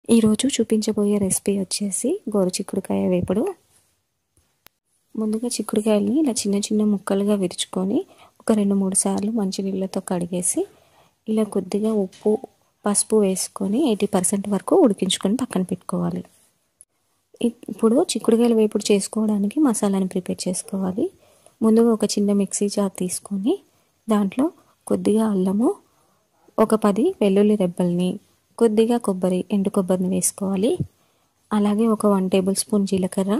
ఈరోజు చూపించబోయే రెసిపీ వచ్చేసి గోరు చిక్కుడుకాయ వేపుడు ముందుగా చిక్కుడుకాయలని ఇలా చిన్న చిన్న ముక్కలుగా విరుచుకొని ఒక రెండు మూడు సార్లు మంచినీళ్ళతో కడిగేసి ఇలా కొద్దిగా ఉప్పు పసుపు వేసుకొని ఎయిటీ పర్సెంట్ వరకు ఉడికించుకొని పక్కన పెట్టుకోవాలి ఇప్పుడు చిక్కుడుకాయల వేపుడు చేసుకోవడానికి మసాలాని ప్రిపేర్ చేసుకోవాలి ముందుగా ఒక చిన్న మిక్సీ జార్ తీసుకొని దాంట్లో కొద్దిగా అల్లము ఒక పది వెల్లుల్లి రెబ్బల్ని కొద్దిగా కొబ్బరి ఎండు కొబ్బరిని వేసుకోవాలి అలాగే ఒక వన్ టేబుల్ స్పూన్ జీలకర్ర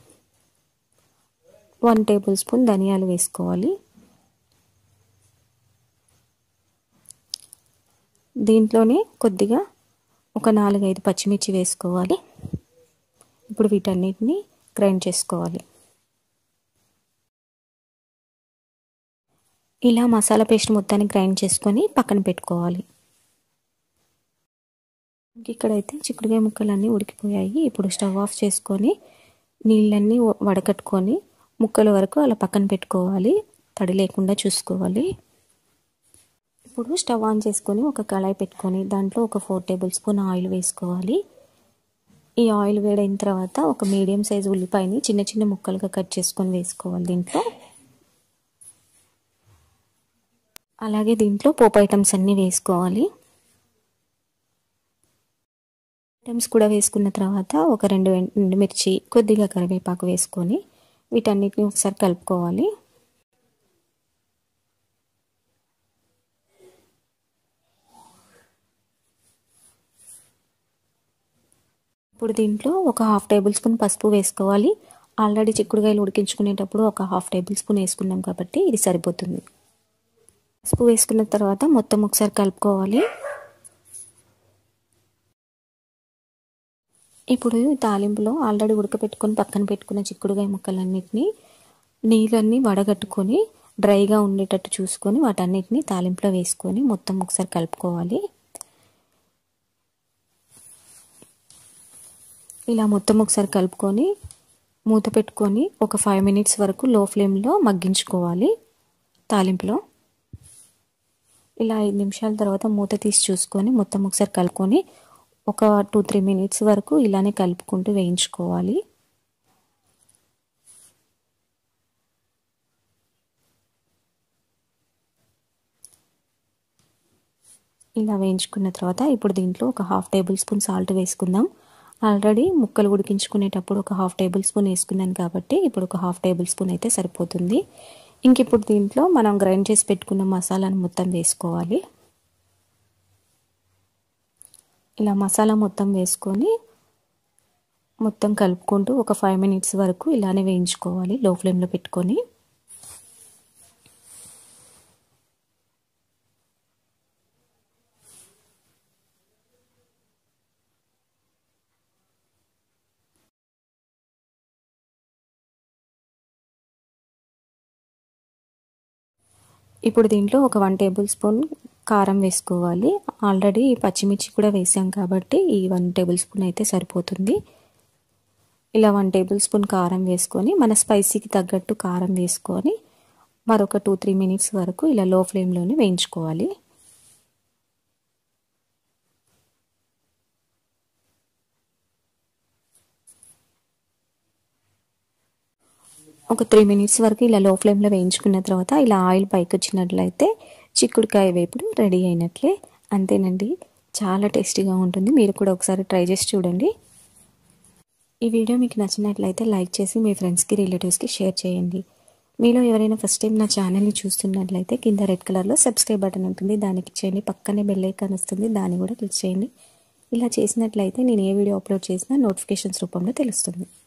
వన్ టేబుల్ స్పూన్ ధనియాలు వేసుకోవాలి దీంట్లోనే కొద్దిగా ఒక నాలుగైదు పచ్చిమిర్చి వేసుకోవాలి ఇప్పుడు వీటన్నిటిని గ్రైండ్ చేసుకోవాలి ఇలా మసాలా పేస్ట్ మొత్తాన్ని గ్రైండ్ చేసుకొని పక్కన పెట్టుకోవాలి ఇక్కడైతే చిక్కుడుకాయ ముక్కలన్నీ ఉడికిపోయాయి ఇప్పుడు స్టవ్ ఆఫ్ చేసుకొని నీళ్ళన్నీ వడకట్టుకొని ముక్కల వరకు అలా పక్కన పెట్టుకోవాలి తడి లేకుండా చూసుకోవాలి ఇప్పుడు స్టవ్ ఆన్ చేసుకొని ఒక కళాయి పెట్టుకొని దాంట్లో ఒక ఫోర్ టేబుల్ స్పూన్ ఆయిల్ వేసుకోవాలి ఈ ఆయిల్ వేడైన తర్వాత ఒక మీడియం సైజు ఉల్లిపాయని చిన్న చిన్న ముక్కలుగా కట్ చేసుకొని వేసుకోవాలి దీంట్లో అలాగే దీంట్లో పోపు ఐటమ్స్ అన్నీ వేసుకోవాలి ఐటమ్స్ కూడా వేసుకున్న తర్వాత ఒక రెండు ఎండుమిర్చి కొద్దిగా కరివేపాకు వేసుకొని వీటన్నిటిని ఒకసారి కలుపుకోవాలి ఇప్పుడు దీంట్లో ఒక హాఫ్ టేబుల్ స్పూన్ పసుపు వేసుకోవాలి ఆల్రెడీ చిక్కుడుకాయలు ఉడికించుకునేటప్పుడు ఒక హాఫ్ టేబుల్ స్పూన్ వేసుకున్నాం కాబట్టి ఇది సరిపోతుంది పసుపు వేసుకున్న తర్వాత మొత్తం ఒకసారి కలుపుకోవాలి ఇప్పుడు తాలింపులో ఆల్రెడీ ఉడకపెట్టుకొని పక్కన పెట్టుకున్న చిక్కుడుకాయ ముక్కలన్నిటిని నీళ్ళన్నీ వడగట్టుకొని డ్రైగా ఉండేటట్టు చూసుకొని వాటన్నిటిని తాలింపులో వేసుకొని మొత్తం ఒకసారి కలుపుకోవాలి ఇలా మొత్తం ఒకసారి కలుపుకొని మూత పెట్టుకొని ఒక ఫైవ్ మినిట్స్ వరకు లో ఫ్లేమ్లో మగ్గించుకోవాలి తాలింపులో ఇలా ఐదు నిమిషాల తర్వాత మూత తీసి చూసుకొని మొత్తం ఒకసారి కలుపుకొని ఒక టూ త్రీ మినిట్స్ వరకు ఇలానే కలుపుకుంటూ వేయించుకోవాలి ఇలా వేయించుకున్న తర్వాత ఇప్పుడు దీంట్లో ఒక హాఫ్ టేబుల్ స్పూన్ సాల్ట్ వేసుకుందాం ఆల్రెడీ ముక్కలు ఉడికించుకునేటప్పుడు ఒక హాఫ్ టేబుల్ స్పూన్ వేసుకున్నాను కాబట్టి ఇప్పుడు ఒక హాఫ్ టేబుల్ స్పూన్ అయితే సరిపోతుంది ఇంక ఇప్పుడు దీంట్లో మనం గ్రైండ్ చేసి పెట్టుకున్న మసాలాను మొత్తం వేసుకోవాలి ఇలా మసాలా మొత్తం వేసుకొని మొత్తం కలుపుకుంటూ ఒక ఫైవ్ మినిట్స్ వరకు ఇలానే వేయించుకోవాలి లో ఫ్లేమ్లో పెట్టుకొని ఇప్పుడు దీంట్లో ఒక వన్ టేబుల్ స్పూన్ కారం వేసుకోవాలి ఆల్రెడీ పచ్చిమిర్చి కూడా వేసాం కాబట్టి ఈ వన్ టేబుల్ స్పూన్ అయితే సరిపోతుంది ఇలా వన్ టేబుల్ స్పూన్ కారం వేసుకొని మన స్పైసీకి తగ్గట్టు కారం వేసుకొని మరొక టూ త్రీ మినిట్స్ వరకు ఇలా లో ఫ్లేమ్లోనే వేయించుకోవాలి ఒక త్రీ మినిట్స్ వరకు ఇలా లో ఫ్లేమ్లో వేయించుకున్న తర్వాత ఇలా ఆయిల్ పైకి వచ్చినట్లయితే చిక్కుడుకాయ వేపుడు రెడీ అయినట్లే అంతేనండి చాలా టేస్టీగా ఉంటుంది మీరు కూడా ఒకసారి ట్రై చేసి చూడండి ఈ వీడియో మీకు నచ్చినట్లయితే లైక్ చేసి మీ ఫ్రెండ్స్కి రిలేటివ్స్కి షేర్ చేయండి మీలో ఎవరైనా ఫస్ట్ టైం నా ఛానల్ని చూస్తున్నట్లయితే కింద రెడ్ కలర్లో సబ్స్క్రైబ్ బటన్ ఉంటుంది దానికి చేయండి పక్కనే బెల్ ఐకాన్ వస్తుంది దాన్ని కూడా క్లిక్ చేయండి ఇలా చేసినట్లయితే నేను ఏ వీడియో అప్లోడ్ చేసినా నోటిఫికేషన్స్ రూపంలో తెలుస్తుంది